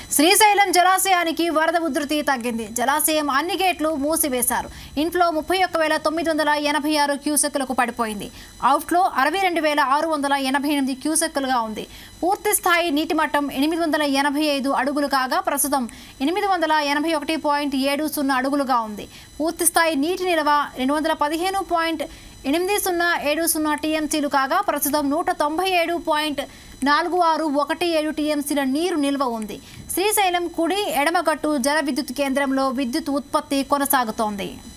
శ్రీశైలం జలాశయానికి వరద ఉధృతి తగ్గింది జలాశయం అన్ని గేట్లు మూసివేశారు ఇన్ఫ్లో ముప్పై ఒక్క వేల తొమ్మిది వందల ఎనభై ఆరు క్యూసెక్కులకు పడిపోయింది అవుట్ఫ్లో అరవై రెండు వేల ఆరు వందల ఎనభై ఎనిమిది క్యూసెక్కులుగా ఉంది పూర్తి స్థాయి నీటి మట్టం ఎనిమిది వందల ఎనభై ఐదు అడుగులు కాగా ప్రస్తుతం ఎనిమిది వందల ఎనభై ఒకటి పాయింట్ ఏడు సున్నా అడుగులుగా ఉంది పూర్తి స్థాయి నీటి నిల్వ రెండు వందల పదిహేను పాయింట్ ఎనిమిది సున్నా ఏడు సున్నా టీఎంసీలు కాగా ప్రస్తుతం నూట తొంభై ఏడు పాయింట్ నాలుగు ఆరు ఒకటి ఏడు టీఎంసీల నీరు నిల్వ ఉంది శ్రీశైలం కుడి ఎడమగట్టు జల విద్యుత్ కేంద్రంలో విద్యుత్ ఉత్పత్తి కొనసాగుతోంది